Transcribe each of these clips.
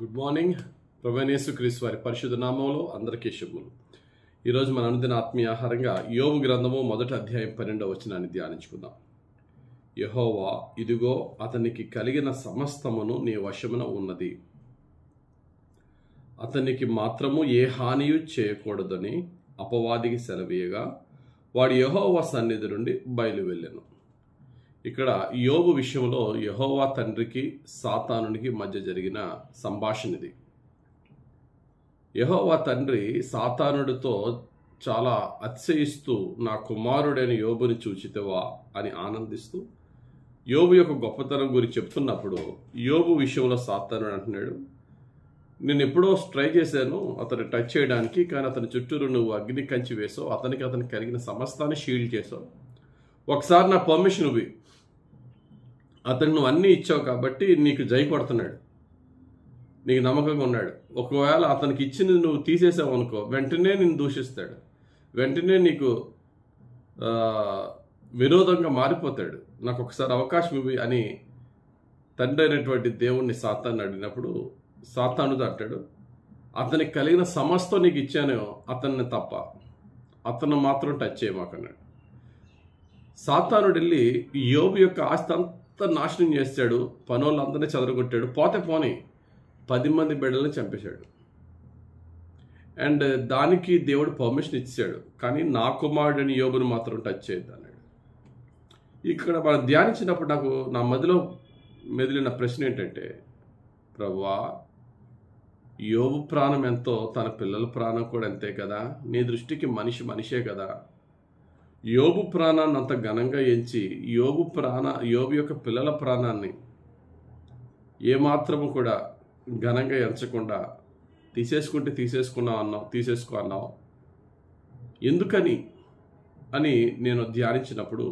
good morning ప్రవేణేశు క్రీస్ వారి పరిశుద్ధ నామంలో అందరికీ శుభములు ఈరోజు మన అనుదిన ఆత్మీయ ఆహారంగా యోగు గ్రంథము మొదటి అధ్యాయం పన్నెండవ వచనాన్ని ధ్యానించుకుందాం యహోవా ఇదిగో అతనికి కలిగిన సమస్తమును నీ వశమున ఉన్నది అతనికి మాత్రము ఏ హానియు చేయకూడదని అపవాదికి సెలవీయగా వాడు యహోవా సన్నిధి నుండి బయలు వెళ్ళాను ఇక్కడ యోబు విషయంలో యహోవా తండ్రికి సాతానునికి మధ్య జరిగిన సంభాషణ ఇది యహోవా తండ్రి సాతానుడితో చాలా అతిశయిస్తూ నా కుమారుడైన యోబుని చూచితవా అని ఆనందిస్తూ యోబు యొక్క గొప్పతనం గురించి చెప్తున్నప్పుడు యోబు విషయంలో సాతానుడు అంటున్నాడు నేను ఎప్పుడో ట్రై చేశాను అతను టచ్ చేయడానికి కానీ అతని చుట్టూరు నువ్వు అగ్ని కంచి వేసావు అతనికి అతనికి కలిగిన సమస్తాన్ని షీల్డ్ చేసావు ఒకసారి నా పర్మిషన్ ఇవ్వి అతను నువ్వు అన్నీ ఇచ్చావు కాబట్టి నీకు జై కొడుతున్నాడు నీకు నమ్మకంగా ఉన్నాడు ఒకవేళ అతనికి ఇచ్చింది నువ్వు తీసేసావు అనుకో వెంటనే నేను దూషిస్తాడు వెంటనే నీకు ఆ, విరోధంగా మారిపోతాడు నాకు ఒకసారి అవకాశం ఇవ్వి అని తండ్రి అయినటువంటి దేవుణ్ణి సాతాన్ని అడిగినప్పుడు సాతానుడు అంటాడు అతనికి కలిగిన సమస్తం నీకు ఇచ్చాను అతన్ని తప్ప అతను మాత్రం టచ్ చేయమాకన్నాడు సాతానుడు వెళ్ళి యోబు యొక్క ఆస్తి అంతా నాశనం చేస్తాడు పనులందరినీ చెదరగొట్టాడు పోతే పోని పది మంది బిడ్డల్ని చంపేశాడు అండ్ దానికి దేవుడు పర్మిషన్ ఇచ్చాడు కానీ నా కుమారుడిని యోబుని మాత్రం టచ్ చేయొద్దు అన్నాడు ఇక్కడ మనం ధ్యానించినప్పుడు నాకు నా మదిలో మెదిలిన ప్రశ్న ఏంటంటే ప్రభువా యోబు ప్రాణం ఎంతో తన పిల్లల ప్రాణం కూడా అంతే కదా నీ దృష్టికి మనిషి మనిషే కదా యోబు ప్రాణాన్ని అంత ఘనంగా ఎంచి యోబు ప్రాణ యోబు యొక్క పిల్లల ప్రాణాన్ని ఏమాత్రము కూడా ఘనంగా ఎంచకుండా తీసేసుకుంటే తీసేసుకున్నావు అన్నావు తీసేసుకో అన్నావు ఎందుకని అని నేను ధ్యానించినప్పుడు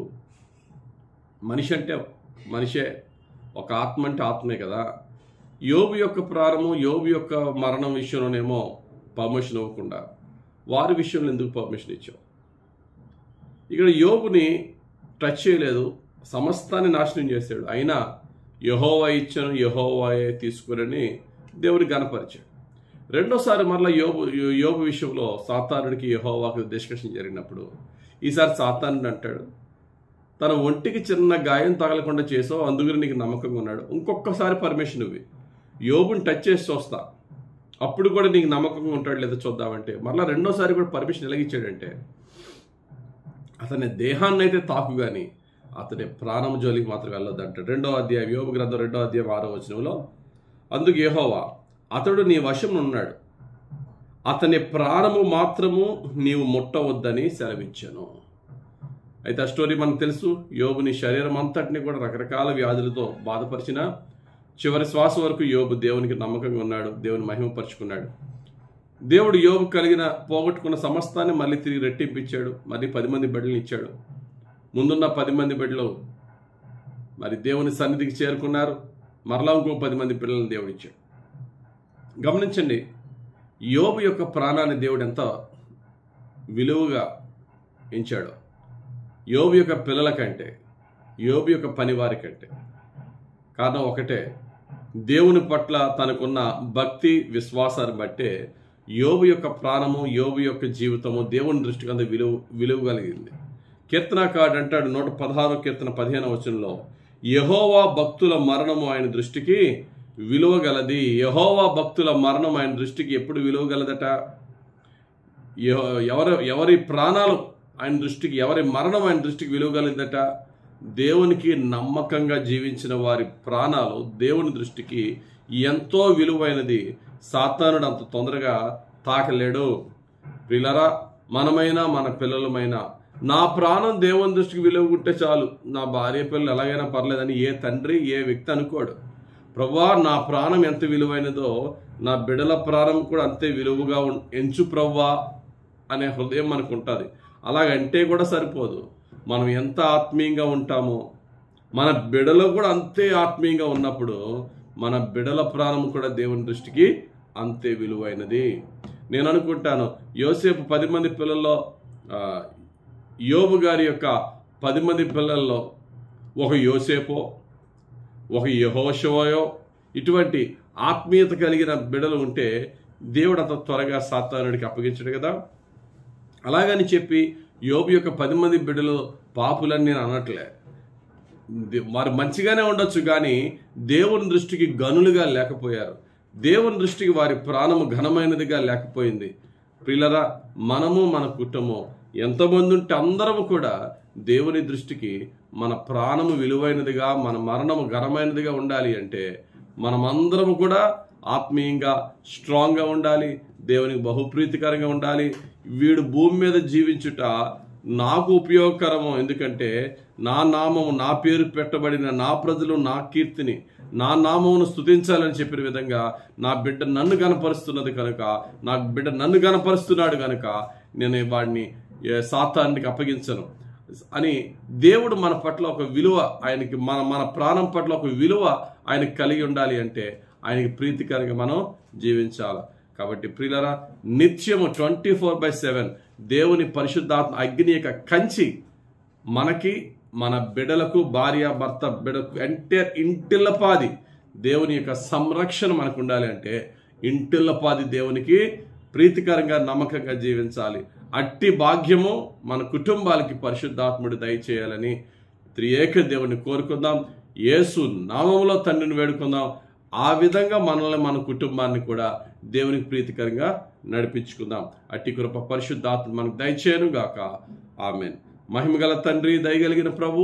మనిషి అంటే మనిషే ఒక ఆత్మ అంటే ఆత్మే కదా యోబు యొక్క ప్రాణము యోబు యొక్క మరణం విషయంలోనేమో పర్మిషన్ ఇవ్వకుండా వారి విషయంలో ఎందుకు పర్మిషన్ ఇచ్చావు ఇక్కడ యోబుని టచ్ చేయలేదు సమస్తాన్ని నాశనం చేశాడు అయినా యహోవా ఇచ్చాను యహోవాయే తీసుకురని దేవుని గనపరిచాడు రెండోసారి మరలా యోబు యోబు విషయంలో సాతానుడికి యహోవాకి డిస్కషన్ జరిగినప్పుడు ఈసారి సాతానుడు అంటాడు తన ఒంటికి చిన్న గాయం తగలకుండా చేసావు అందుకని నీకు నమ్మకంగా ఉన్నాడు ఇంకొకసారి పర్మిషన్ ఇవ్వి యోబుని టచ్ చేసి చూస్తా అప్పుడు కూడా నీకు నమ్మకంగా ఉంటాడు లేదో చూద్దామంటే మరలా రెండోసారి కూడా పర్మిషన్ ఎలాగిచ్చాడంటే అతని దేహాన్ని అయితే తాకు కానీ అతని ప్రాణం జోలికి మాత్రం వెళ్ళొద్దు అంటాడు రెండో అధ్యాయం యోగ గ్రంథం రెండో అధ్యాయం ఆరో వచనంలో అందుకు యెహోవా అతడు నీ వశం ఉన్నాడు అతని ప్రాణము మాత్రము నీవు ముట్టవద్దని సెలవిచ్చాను అయితే ఆ స్టోరీ మనకు తెలుసు యోబుని శరీరం అంతటిని కూడా రకరకాల వ్యాధులతో బాధపరిచిన చివరి శ్వాస వరకు యోబు దేవునికి నమ్మకంగా ఉన్నాడు దేవుని మహిమపరుచుకున్నాడు దేవుడు యోబు కలిగిన పోగొట్టుకున్న సమస్తాన్ని మళ్ళీ తిరిగి రెట్టింపిచ్చాడు మళ్ళీ పది మంది బిడ్డలు ఇచ్చాడు ముందున్న పది మంది బిడ్డలు మరి దేవుని సన్నిధికి చేరుకున్నారు మరలా ఇంకో పది మంది పిల్లల్ని దేవుడు ఇచ్చాడు గమనించండి యోబు యొక్క ప్రాణాన్ని దేవుడు ఎంత విలువగా ఎంచాడు యోబు యొక్క పిల్లల కంటే యోబు యొక్క పనివారి కంటే కారణం ఒకటే దేవుని పట్ల తనకున్న భక్తి విశ్వాసాన్ని బట్టే యోబు యొక్క ప్రాణము యోబు యొక్క జీవితము దేవుని దృష్టికి అంత విలువ విలువ కలిగింది కీర్తనాకాడు అంటాడు నూట పదహారో కీర్తన పదిహేను వచనంలో యహోవా భక్తుల మరణము ఆయన దృష్టికి విలువ గలది యహోవా భక్తుల మరణం ఆయన దృష్టికి ఎప్పుడు విలువ గలదట ఎవ- ఎవరి ఎవరి ప్రాణాలు ఆయన దృష్టికి ఎవరి మరణం ఆయన దృష్టికి విలువ గలదట దేవునికి నమ్మకంగా జీవించిన వారి ప్రాణాలు దేవుని దృష్టికి ఎంతో విలువైనది సాతానుడు అంత తొందరగా తాకలేడు పిల్లరా మనమైనా మన పిల్లలమైనా నా ప్రాణం దేవుని దృష్టికి విలువ ఉంటే చాలు నా భార్య పిల్లలు ఎలాగైనా పర్లేదని ఏ తండ్రి ఏ వ్యక్తి అనుకోడు ప్రభా నా ప్రాణం ఎంత విలువైనదో నా బిడల ప్రాణం కూడా అంతే విలువగా ఉం- ఎంచు ప్రవ్వా అనే హృదయం మనకు ఉంటుంది అలాగంటే కూడా సరిపోదు మనం ఎంత ఆత్మీయంగా ఉంటామో మన బిడలో కూడా అంతే ఆత్మీయంగా ఉన్నప్పుడు మన బిడల ప్రాణం కూడా దేవుని దృష్టికి అంతే విలువైనది నేను అనుకుంటాను యోసేపు పది మంది పిల్లల్లో ఆ, యోబు గారి యొక్క పది మంది పిల్లల్లో ఒక యోసేపో ఒక యహోషవయో ఇటువంటి ఆత్మీయత కలిగిన బిడలు ఉంటే దేవుడు అంత త్వరగా సాతానుడికి అప్పగించడు కదా అలాగని చెప్పి యోబు యొక్క పది మంది బిడ్డలు పాపులని నేను అనట్లే దే- వారు మంచిగానే ఉండొచ్చు కానీ దేవుని దృష్టికి గనులుగా లేకపోయారు దేవుని దృష్టికి వారి ప్రాణము ఘనమైనదిగా లేకపోయింది ప్రియులరా మనము మన కుటుంబం ఎంతమంది ఉంటే అందరము కూడా దేవుని దృష్టికి మన ప్రాణము విలువైనదిగా మన మరణము ఘనమైనదిగా ఉండాలి అంటే మనమందరము కూడా ఆత్మీయంగా స్ట్రాంగ్గా ఉండాలి దేవునికి బహుప్రీతికరంగా ఉండాలి వీడు భూమి మీద జీవించుట నాకు ఉపయోగకరము ఎందుకంటే నా నామము నా పేరు పెట్టబడిన నా ప్రజలు నా కీర్తిని నా నామమును స్తుతించాలని చెప్పిన విధంగా నా బిడ్డ నన్ను గనపరుస్తున్నది కనుక నా బిడ్డ నన్ను గనపరుస్తున్నాడు కనుక నేను వాడిని ఏ, సాతానికి అప్పగించను అని దేవుడు మన పట్ల ఒక విలువ ఆయనకి మన మన ప్రాణం పట్ల ఒక విలువ ఆయనకి కలిగి ఉండాలి అంటే ఆయనకి ప్రీతికరంగా మనం జీవించాలి కాబట్టి ప్రియులరా నిత్యము ట్వంటీ ఫోర్ బై సెవెన్ దేవుని పరిశుద్ధాత్మ అగ్ని యొక్క కంచి మనకి మన బిడలకు భార్య భర్త బిడకు ఎంటైర్ ఇంటిల్లపాది దేవుని యొక్క సంరక్షణ మనకు ఉండాలి అంటే ఇంటిల్లపాది దేవునికి ప్రీతికరంగా నమ్మకంగా జీవించాలి అట్టి భాగ్యము మన కుటుంబాలకి పరిశుద్ధాత్ముడు దయచేయాలని త్రియేక దేవుని కోరుకుందాం యేసు నామములో తండ్రిని వేడుకుందాం ఆ విధంగా మనల్ని మన కుటుంబాన్ని కూడా దేవునికి ప్రీతికరంగా నడిపించుకుందాం అట్టి కృప పరిశుద్ధాత్మ మనకు దయచేయను గాక ఆమెన్ మహిమగల తండ్రి దయగలిగిన ప్రభు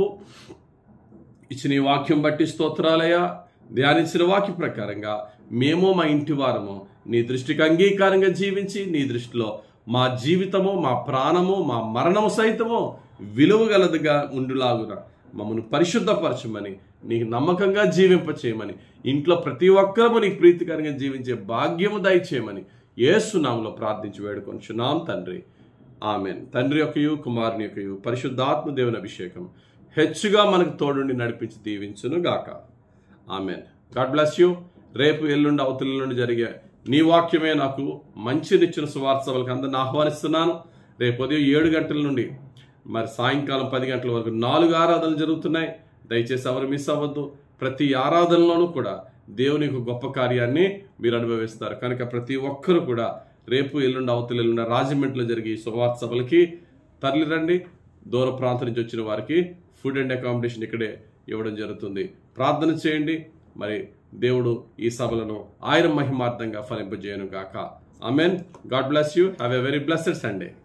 ఇచ్చిన ఈ వాక్యం బట్టి స్తోత్రాలయ ధ్యానించిన వాక్య ప్రకారంగా మేము మా ఇంటి వారము నీ దృష్టికి అంగీకారంగా జీవించి నీ దృష్టిలో మా జీవితము మా ప్రాణము మా మరణము సైతము విలువగలదిగా ఉండులాగున మమ్మల్ని పరిశుద్ధపరచమని నీకు నమ్మకంగా జీవింపచేయమని ఇంట్లో ప్రతి ఒక్కరము నీకు ప్రీతికరంగా జీవించే భాగ్యము దయచేయమని ఏసునామలో ప్రార్థించి వేడుకొంచున్నాం తండ్రి ఆమెన్ తండ్రి యొక్కయు కుమారుని యొక్కయు పరిశుద్ధాత్మ దేవుని అభిషేకం హెచ్చుగా మనకు తోడుండి నడిపించి దీవించును గాక ఆమెన్ గాడ్ బ్లెస్ యూ రేపు ఎల్లుండి అవతల నుండి జరిగే నీ వాక్యమే నాకు మంచినిచ్చిన సువార్త సభలకు అందరిని ఆహ్వానిస్తున్నాను రేపు ఉదయం ఏడు గంటల నుండి మరి సాయంకాలం పది గంటల వరకు నాలుగు ఆరాధనలు జరుగుతున్నాయి దయచేసి ఎవరు మిస్ అవ్వద్దు ప్రతి ఆరాధనలోనూ కూడా దేవుని యొక్క గొప్ప కార్యాన్ని మీరు అనుభవిస్తారు కనుక ప్రతి ఒక్కరు కూడా రేపు ఎల్లుండి అవతల ఎల్లుండి రాజమండ్రిలో జరిగే ఈ సువార్త సభలకి తరలిరండి దూర ప్రాంతం నుంచి వచ్చిన వారికి ఫుడ్ అండ్ అకామిడేషన్ ఇక్కడే ఇవ్వడం జరుగుతుంది ప్రార్థన చేయండి మరి దేవుడు ఈ సభలను ఆయన మహిమార్థంగా ఫలింపజేయను గాక amen God bless you have a very blessed Sunday